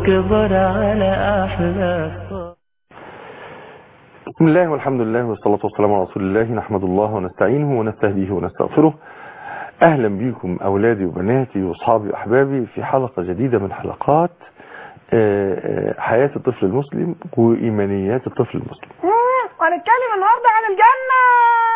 واكبر على أحلى بسم الله والحمد لله والصلاة والسلام على رسول الله نحمد الله ونستعينه ونستهديه ونستغفره أهلا بكم أولادي وبناتي وأصحابي وأحبابي في حلقة جديدة من حلقات آه، آه، حياة الطفل المسلم وإيمانيات الطفل المسلم هنتكلم النهارده عن الجنة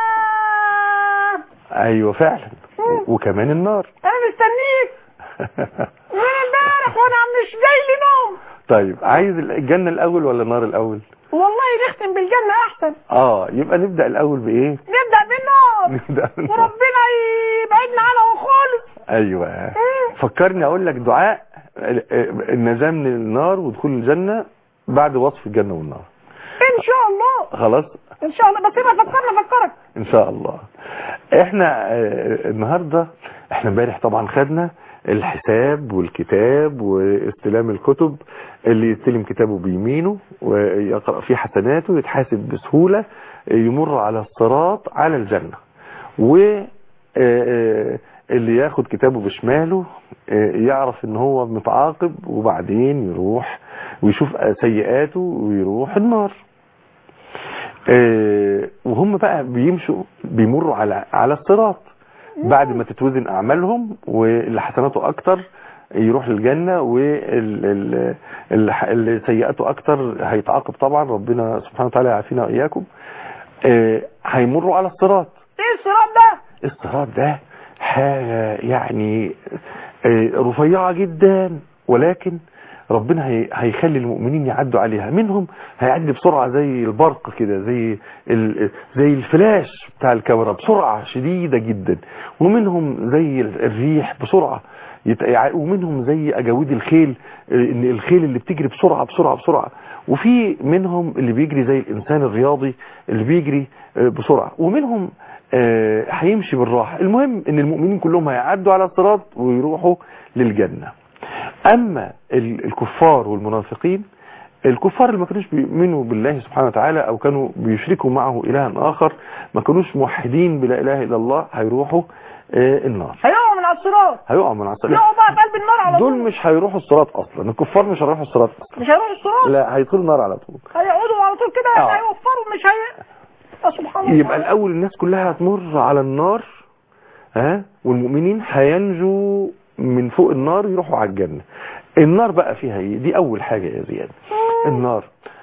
أيوة فعلا وكمان النار انا مستنيك من امبارح وانا مش جاي لي نوم طيب عايز الجنة الأول ولا النار الأول والله نختم بالجنة احسن آه يبقى نبدأ الأول بإيه نبدأ بالنار نبدأ بالنار. وربنا يبعدنا عنها خالص أيوة فكرني أقول لك دعاء آه، آه، النجاة من النار ودخول الجنة بعد وصف الجنة والنار ان شاء الله خلاص ان شاء الله بس يبقى فكرنا فكرك ان شاء الله احنا آه، النهاردة احنا امبارح طبعا خدنا الحساب والكتاب واستلام الكتب اللي يستلم كتابه بيمينه ويقرأ فيه حسناته يتحاسب بسهولة يمر على الصراط على الجنة و آه، اللي ياخد كتابه بشماله آه، يعرف ان هو متعاقب وبعدين يروح ويشوف سيئاته ويروح النار آه، وهم بقى بيمشوا بيمروا على على الصراط بعد ما تتوزن اعمالهم واللي حسناته اكتر يروح للجنة واللي سيئاته اكتر هيتعاقب طبعا ربنا سبحانه وتعالى يعافينا واياكم آه، هيمروا على الصراط ايه الصراط ده الصراط ده حاجة يعني آه، رفيعة جدا ولكن ربنا هي- هيخلي المؤمنين يعدوا عليها منهم هيعدي بسرعة زي البرق كده زي ال- زي الفلاش بتاع الكاميرا بسرعة شديدة جدا ومنهم زي ال- الريح بسرعة يت- يع- ومنهم زي أجاويد الخيل آه، إن الخيل اللي بتجري بسرعة بسرعة بسرعة وفي منهم اللي بيجري زي الإنسان الرياضي اللي بيجري آه، بسرعة ومنهم آه، هيمشي بالراحة المهم ان المؤمنين كلهم هيعدوا على الصراط ويروحوا للجنة اما ال- الكفار والمنافقين الكفار اللي ما كانوش بيؤمنوا بالله سبحانه وتعالى او كانوا بيشركوا معه الها اخر ما كانوش موحدين بلا اله الا الله هيروحوا آه، النار هيقعوا من على الصراط هيقعوا من على الصراط يقعوا بقى في قلب النار على دول طول مش هيروحوا الصراط اصلا الكفار مش هيروحوا الصراط اصلا مش هيروحوا الصراط لا هيدخلوا النار على طول هيقعدوا على طول كده آه. هيوفروا مش هي آه، سبحان الله يبقى الاول الناس كلها هتمر على النار ها والمؤمنين هينجوا من فوق النار يروحوا على الجنة النار بقى فيها ايه دي اول حاجة يا زياد النار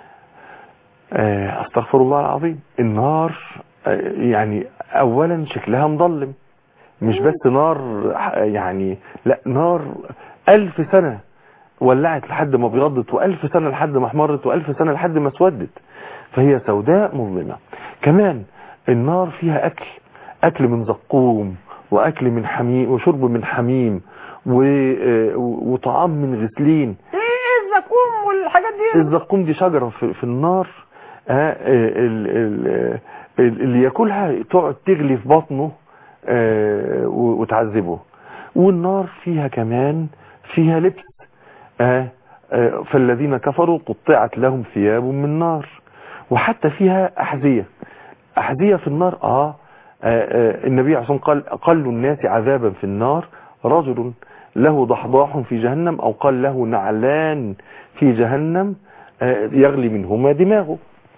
آه، استغفر الله العظيم النار آه، يعني اولا شكلها مظلم مش بس نار آه، يعني لا نار الف سنة ولعت لحد ما ابيضت والف سنة لحد ما احمرت والف سنة لحد ما اسودت فهي سوداء مظلمة كمان النار فيها اكل اكل من زقوم واكل من حميم وشرب من حميم و... آه، وطعام من غسلين ايه ايه الزقوم والحاجات دي الزقوم دي شجرة في, في النار آه، ال- ال- ال- اللي ياكلها تقعد تغلي في بطنه آه، و- وتعذبه والنار فيها كمان فيها لبس آه، آه، فالذين كفروا قطعت لهم ثياب من نار وحتى فيها أحذية أحذية في النار آه آه، آه، النبي عليه الصلاة والسلام قال أقل الناس عذابا في النار رجل له ضحضاح في جهنم أو قال له نعلان في جهنم آه، يغلي منهما دماغه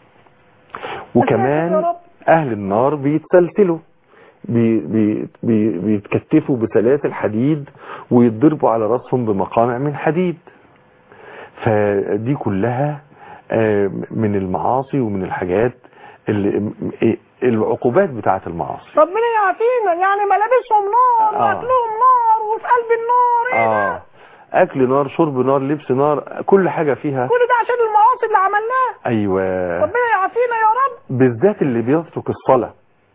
يا وكمان رب. أهل النار بيتسلسلوا بي بي بي بيتكتفوا بسلاسل حديد ويتضربوا على راسهم بمقامع من حديد فدي كلها آه، من المعاصي ومن الحاجات اللي م- إيه، العقوبات بتاعت المعاصي ربنا يعافينا يعني ملابسهم نار آه. واكلهم نار وفي قلب النار ايه اه ده اكل نار شرب نار لبس نار كل حاجة فيها كل ده عشان المعاصي اللي عملناها ايوه ربنا يعافينا يا رب بالذات اللي بيترك الصلاة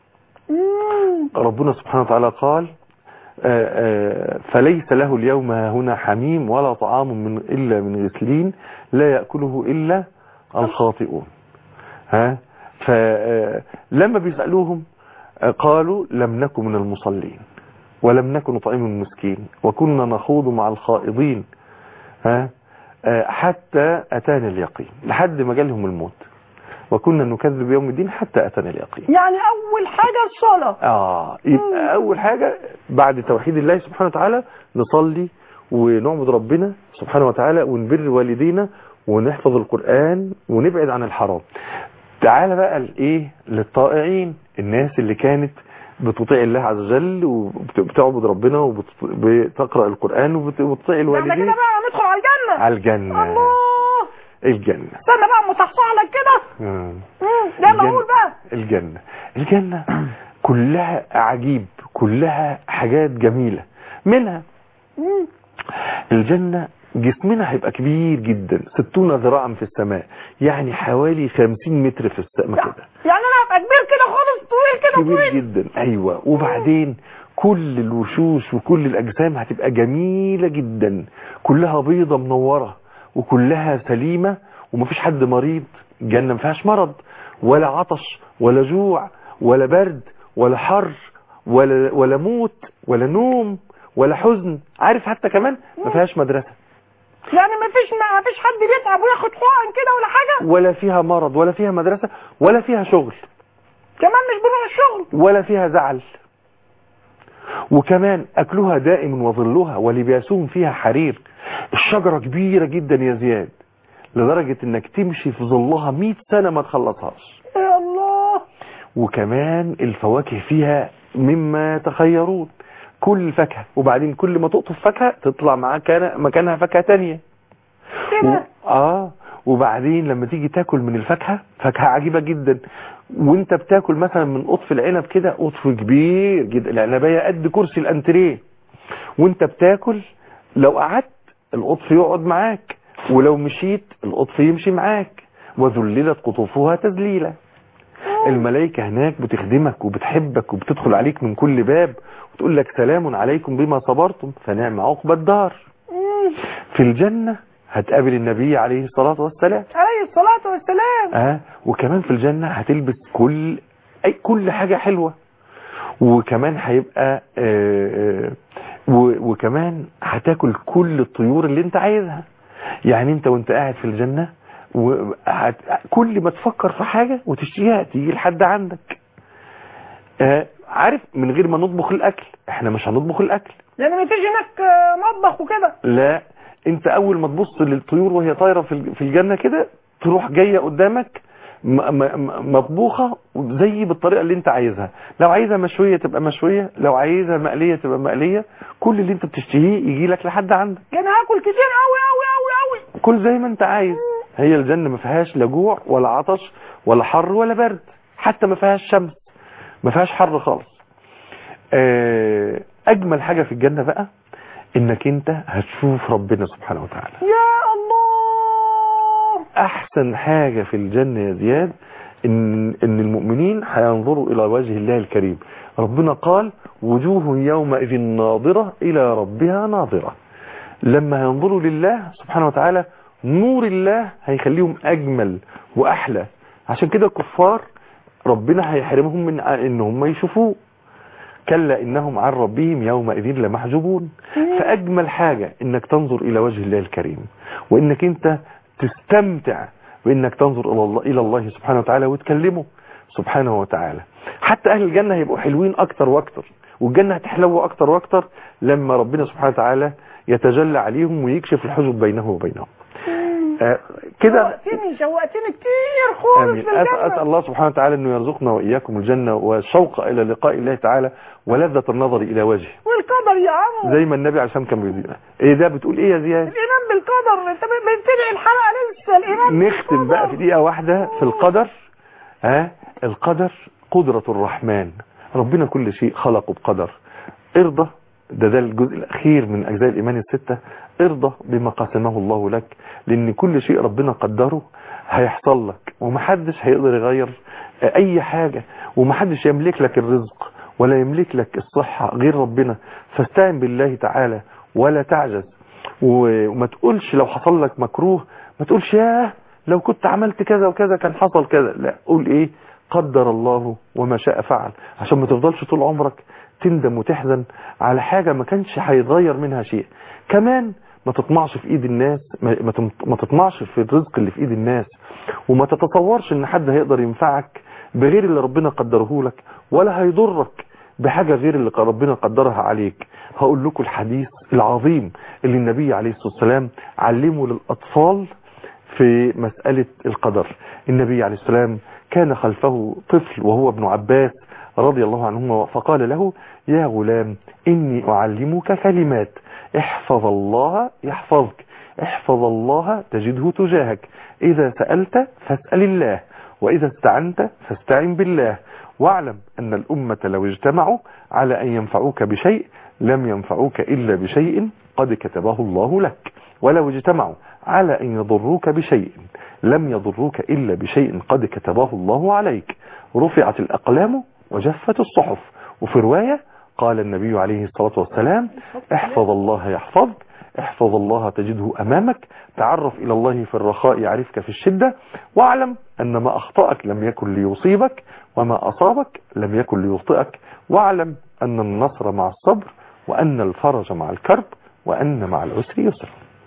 مم. ربنا سبحانه وتعالى قال آه، آه، فليس له اليوم هنا حميم ولا طعام من إلا من غسلين لا يأكله إلا الخاطئون ها فلما بيسألوهم آه، قالوا لم نكن من المصلين ولم نكن نطعم المسكين وكنا نخوض مع الخائضين ها آه، حتى أتانا اليقين لحد ما جالهم الموت وكنا نكذب بيوم الدين حتى أتانا اليقين يعني اول حاجة الصلاة اه يبقى اول حاجة بعد توحيد الله سبحانه وتعالى نصلي ونعبد ربنا سبحانه وتعالى ونبر والدينا ونحفظ القرآن ونبعد عن الحرام تعال بقى الايه للطائعين الناس اللي كانت بتطيع الله عز وجل وبتعبد ربنا وبتقرأ القرآن وبتطيع ده احنا الوالدين كده بقى ندخل على الجنة على الجنة الله الجنة استنى بقى مصحصح لك كده مم. مم، يلا الجنة. قول بقى الجنة الجنة كلها عجيب كلها حاجات جميلة منها مم. الجنة جسمنا هيبقى كبير جدا ستون ذراعا في السماء يعني حوالي خمسين متر في السماء كده يعني انا هبقى كبير كده خالص طويل كده كبير طويل جدا ايوه وبعدين كل الوشوش وكل الاجسام هتبقى جميلة جدا كلها بيضة منورة وكلها سليمة ومفيش حد مريض الجنة مفيهاش مرض ولا عطش ولا جوع ولا برد ولا حر ولا ولا موت ولا نوم ولا حزن عارف حتى كمان ما فيهاش مدرسة يعني مفيش ما فيش حد بيتعب وياخد حقن كده ولا حاجة ولا فيها مرض ولا فيها مدرسة ولا فيها شغل كمان مش بنروح الشغل ولا فيها زعل وكمان أكلها دائم وظلها ولباسهم فيها حرير الشجرة كبيرة جدا يا زياد لدرجة انك تمشي في ظلها 100 سنة ما تخلصهاش يا الله وكمان الفواكه فيها مما تخيرون كل فاكهة وبعدين كل ما تقطف فاكهة تطلع معاك مكانها فاكهة تانية و... كده اه وبعدين لما تيجي تاكل من الفاكهة فاكهة عجيبة جدا وانت بتاكل مثلا من قطف العنب كده قطف كبير جدا العنبية قد كرسي الانتريه وانت بتاكل لو قعدت القطف يقعد معاك ولو مشيت القطف يمشي معاك وذللت قطوفها تذليلا الملائكة هناك بتخدمك وبتحبك وبتدخل عليك من كل باب وتقول لك سلام عليكم بما صبرتم فنعم عقبى الدار مم. في الجنة هتقابل النبي عليه الصلاة والسلام عليه الصلاة والسلام اه وكمان في الجنة هتلبس كل اي كل حاجة حلوة وكمان هيبقى آه، آه، و- وكمان هتاكل كل الطيور اللي انت عايزها يعني انت وانت قاعد في الجنة وهت... كل ما تفكر في حاجة وتشتريها تيجي لحد عندك آه، عارف من غير ما نطبخ الاكل احنا مش هنطبخ الاكل يعني مفيش هناك آه، مطبخ وكده لا انت اول ما تبص للطيور وهي طايره في الج- في الجنه كده تروح جايه قدامك م- م- م- مطبوخه زي بالطريقه اللي انت عايزها لو عايزها مشويه تبقى مشويه لو عايزها مقليه تبقى مقليه كل اللي انت بتشتهيه يجي لك لحد عندك يعني هاكل كتير قوي قوي قوي قوي كل زي ما انت عايز هي الجنه ما فيهاش لا جوع ولا عطش ولا حر ولا برد حتى ما فيهاش شمس ما فيهاش حر خالص آه، اجمل حاجه في الجنه بقى انك انت هتشوف ربنا سبحانه وتعالى يا الله احسن حاجة في الجنة يا زياد ان, إن المؤمنين هينظروا الى وجه الله الكريم ربنا قال وجوه يومئذ ناظرة الى ربها ناظرة لما ينظروا لله سبحانه وتعالى نور الله هيخليهم اجمل واحلى عشان كده الكفار ربنا هيحرمهم من ان هم يشوفوه كلا انهم عن ربهم يومئذ لمحجوبون فاجمل حاجة انك تنظر الى وجه الله الكريم وانك انت تستمتع بانك تنظر الى الله الى الله سبحانه وتعالى وتكلمه سبحانه وتعالى حتى اهل الجنة هيبقوا حلوين اكتر واكتر والجنة هتحلو اكتر واكتر لما ربنا سبحانه وتعالى يتجلى عليهم ويكشف الحجب بينه وبينهم آه، كده شوقتني شوقتني كتير خالص آمين في أسأل أسأل الجنة الله سبحانه وتعالى أنه يرزقنا وإياكم الجنة والشوق إلى لقاء الله تعالى ولذة النظر إلى وجهه والقدر يا عمو زي ما النبي عليه الصلاة والسلام كان بيقول إيه ده بتقول إيه يا زياد الإيمان بالقدر أنت بتدعي الحلقة لسه الإيمان نختم بقى في دقيقة واحدة في القدر ها القدر قدرة الرحمن ربنا كل شيء خلقه بقدر ارضى ده ده الجزء الأخير من أجزاء الإيمان الستة ارضى بما قسمه الله لك لأن كل شيء ربنا قدره هيحصل لك ومحدش هيقدر يغير أي حاجة ومحدش يملك لك الرزق ولا يملك لك الصحة غير ربنا فاستعن بالله تعالى ولا تعجز و- وما تقولش لو حصل لك مكروه ما تقولش ياه لو كنت عملت كذا وكذا كان حصل كذا لا قول ايه قدر الله وما شاء فعل عشان ما تفضلش طول عمرك تندم وتحزن على حاجة ما كانش هيتغير منها شيء كمان ما تطمعش في ايد الناس ما ما تم- ما تطمعش في الرزق اللي في ايد الناس وما تتصورش ان حد هيقدر ينفعك بغير اللي ربنا قدره لك ولا هيضرك بحاجة غير اللي ربنا قدرها عليك هقول لكم الحديث العظيم اللي النبي عليه الصلاة والسلام علمه للأطفال في مسألة القدر النبي عليه السلام كان خلفه طفل وهو ابن عباس رضي الله عنهما فقال له يا غلام إني أعلمك كلمات احفظ الله يحفظك احفظ الله تجده تجاهك إذا سألت فاسأل الله وإذا استعنت فاستعن بالله واعلم أن الأمة لو اجتمعوا على أن ينفعوك بشيء لم ينفعوك إلا بشيء قد كتبه الله لك ولو اجتمعوا على أن يضروك بشيء لم يضروك إلا بشيء قد كتبه الله عليك رفعت الأقلام وجفت الصحف وفي رواية قال النبي عليه الصلاة والسلام احفظ الله يحفظك احفظ الله تجده أمامك تعرف إلى الله في الرخاء يعرفك في الشدة واعلم أن ما أخطأك لم يكن ليصيبك وما أصابك لم يكن ليخطئك واعلم أن النصر مع الصبر وأن الفرج مع الكرب وأن مع العسر يسر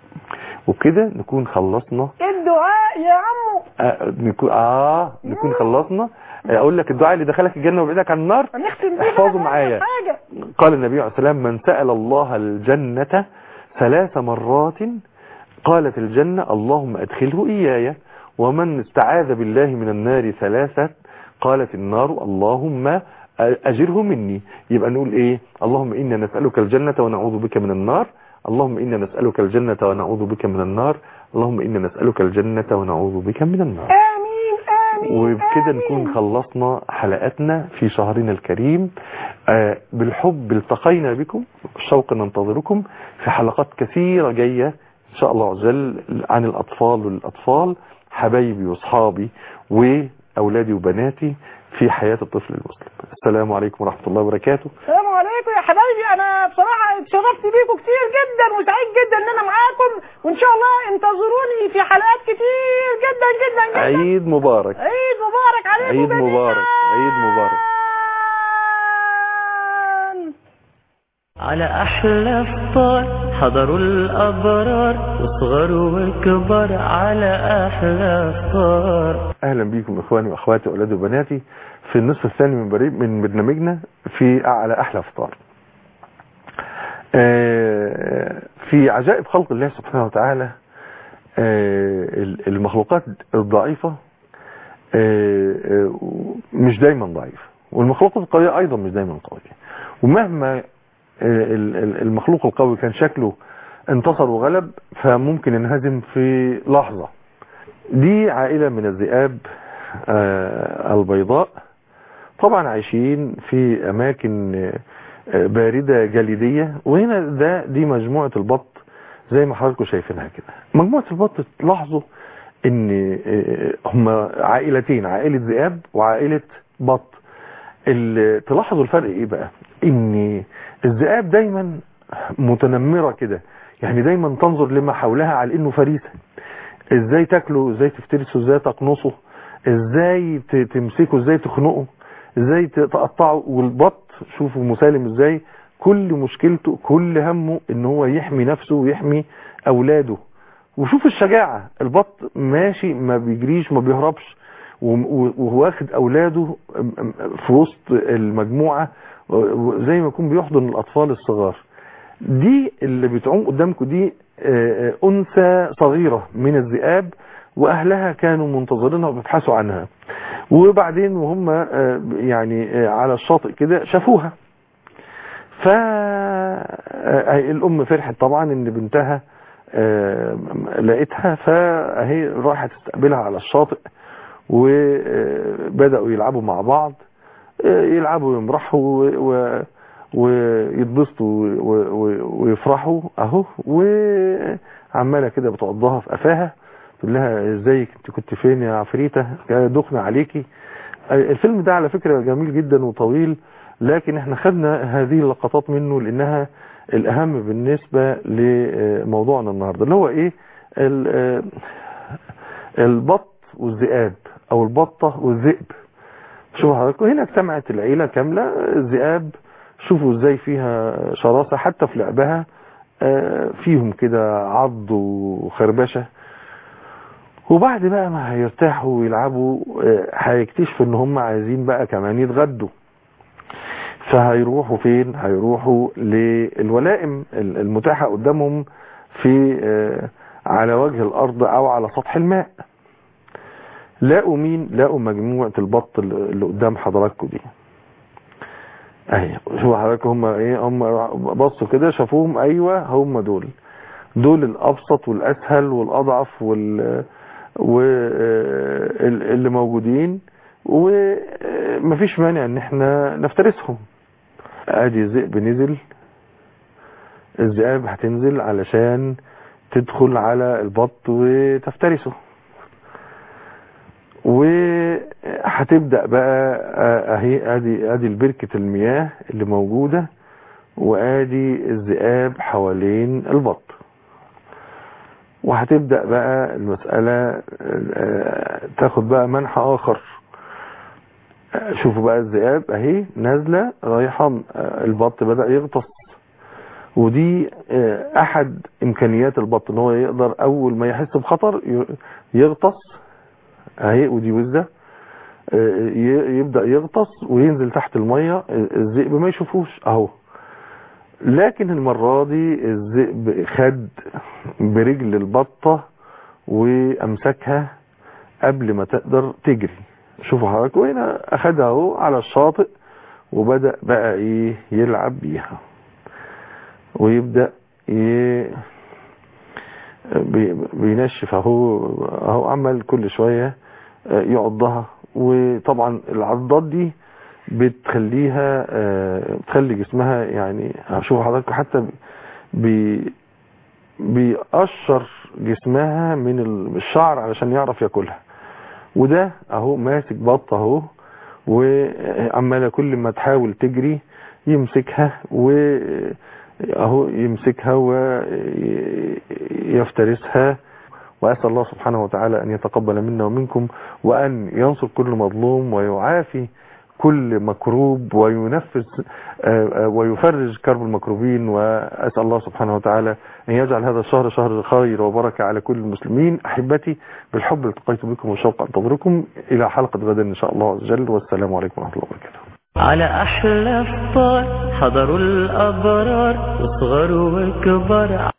وبكده نكون خلصنا الدعاء يا عمو آه نكون, آه نكون خلصنا آه أقول لك الدعاء اللي دخلك الجنة وبعدك عن النار هنختم بيه احفظوا بقى معايا حاجة قال النبي عليه السلام من سأل الله الجنة ثلاث مرات قالت الجنة اللهم أدخله إياي ومن استعاذ بالله من النار ثلاثة قالت النار اللهم أجره مني يبقى نقول إيه اللهم إنا نسألك الجنة ونعوذ بك من النار اللهم إنا نسألك الجنة ونعوذ بك من النار اللهم إنا نسألك الجنة ونعوذ بك من النار آمين آمين وبكده آمين. نكون خلصنا حلقاتنا في شهرنا الكريم آه، بالحب التقينا بكم الشوق ننتظركم في حلقات كثيرة جاية إن شاء الله عز وجل عن الأطفال والأطفال حبايبي وأصحابي وأولادي وبناتي في حياة الطفل المسلم السلام عليكم ورحمة الله وبركاته السلام عليكم يا حبايبي انا بصراحه اتشرفت بيكم كتير جدا وسعيد جدا ان انا معاكم وان شاء الله انتظروني في حلقات كتير جدا جدا جدا عيد مبارك عيد مبارك عليكم عيد جميعاً. مبارك عيد مبارك على أحلى فطار حضروا الأبرار وصغر وكبر على أحلى فطار اهلا بيكم اخواني واخواتي واولادي وبناتي في النصف الثاني من بريد من برنامجنا في على احلى فطار آه، في عجائب خلق الله سبحانه وتعالى آه، المخلوقات الضعيفة آه، آه، مش دايما ضعيفة والمخلوقات القوية ايضا مش دايما قوية ومهما آه، ال- ال- المخلوق القوي كان شكله انتصر وغلب فممكن ينهزم في لحظة دي عائلة من الذئاب آه، البيضاء طبعا عايشين في اماكن آه، باردة جليدية وهنا ده دي مجموعة البط زي ما حضراتكم شايفينها كده مجموعة البط تلاحظوا ان آه، هم عائلتين عائلة ذئاب وعائلة بط ال- تلاحظوا الفرق ايه بقى ان الذئاب دايما متنمرة كده يعني دايما تنظر لما حولها على انه فريسة ازاي تاكله ازاي تفترسه ازاي تقنصه ازاي ت- تمسكه ازاي تخنقه ازاي ت- تقطعه والبط شوفوا مسالم ازاي كل مشكلته كل همه ان هو يحمي نفسه ويحمي اولاده وشوف الشجاعة البط ماشي ما بيجريش ما بيهربش وم- و- وهو واخد اولاده في وسط المجموعة زي ما يكون بيحضن الاطفال الصغار دي اللي بتعوم قدامكم دي آه، آه، انثى صغيرة من الذئاب واهلها كانوا منتظرينها وبيبحثوا عنها وبعدين وهم آه، يعني آه، على الشاطئ كده شافوها فالام فرحت طبعا ان بنتها آه، لقيتها فهي راحت تستقبلها على الشاطئ وبدأوا يلعبوا مع بعض آه، يلعبوا ويمرحوا و- و- ويتبسطوا و- و- ويفرحوا اهو وعماله كده بتقضها في قفاها تقول لها ازيك انت كنت فين يا عفريته دخنا عليكي الفيلم ده على فكرة جميل جدا وطويل لكن احنا خدنا هذه اللقطات منه لانها الاهم بالنسبة لموضوعنا النهاردة اللي هو ايه ال- البط والذئاب او البطة والذئب شوفوا حضراتكم هنا اجتمعت العيلة كاملة الذئاب شوفوا ازاي فيها شراسة حتى في لعبها آه، فيهم كده عض وخربشة وبعد بقى ما هيرتاحوا ويلعبوا آه، هيكتشفوا ان هم عايزين بقى كمان يتغدوا فهيروحوا فين هيروحوا للولائم المتاحة قدامهم في آه، على وجه الارض او على سطح الماء لاقوا مين لاقوا مجموعة البط اللي قدام حضراتكم دي اهي شوفوا حضراتكم هم ايه هم بصوا كده شافوهم ايوه هم دول دول الابسط والاسهل والاضعف وال واللي موجودين ومفيش مانع ان احنا نفترسهم ادي الذئب نزل الذئاب هتنزل علشان تدخل على البط وتفترسه وهتبدأ بقى اهي ادي ادي البركة المياه اللي موجودة وادي الذئاب حوالين البط وهتبدأ بقى المسألة آه، تاخد بقى منحى اخر آه، شوفوا بقى الذئاب اهي نازلة رايحة آه، البط بدأ يغطس ودي آه، احد امكانيات البط ان هو يقدر اول ما يحس بخطر ي- يغطس اهي ودي وزة آه، ي- يبدأ يغطس وينزل تحت المية الذئب ما يشوفوش اهو لكن المرة دي الذئب خد برجل البطة وامسكها قبل ما تقدر تجري شوفوا حضرتك وهنا اخدها اهو على الشاطئ وبدأ بقى ايه يلعب بيها ويبدأ ي... بي- بينشف اهو اهو عمل كل شوية آه، يعضها وطبعا العضات دي بتخليها آه، بتخلي جسمها يعني شوفوا حضرتك حتى بي بيقشر جسمها من الشعر علشان يعرف ياكلها وده اهو ماسك بطة اهو وعمالة كل ما تحاول تجري يمسكها و اهو يمسكها ويفترسها وأسأل الله سبحانه وتعالى أن يتقبل منا ومنكم وأن ينصر كل مظلوم ويعافي كل مكروب وينفذ آه، آه، ويفرج كرب المكروبين وأسأل الله سبحانه وتعالى أن يجعل هذا الشهر شهر خير وبركة على كل المسلمين أحبتي بالحب التقيت بكم وشوق أنتظركم إلى حلقة غدا إن شاء الله عز وجل والسلام عليكم ورحمة الله وبركاته على أحلى فطار حضروا الأبرار وصغروا وكبار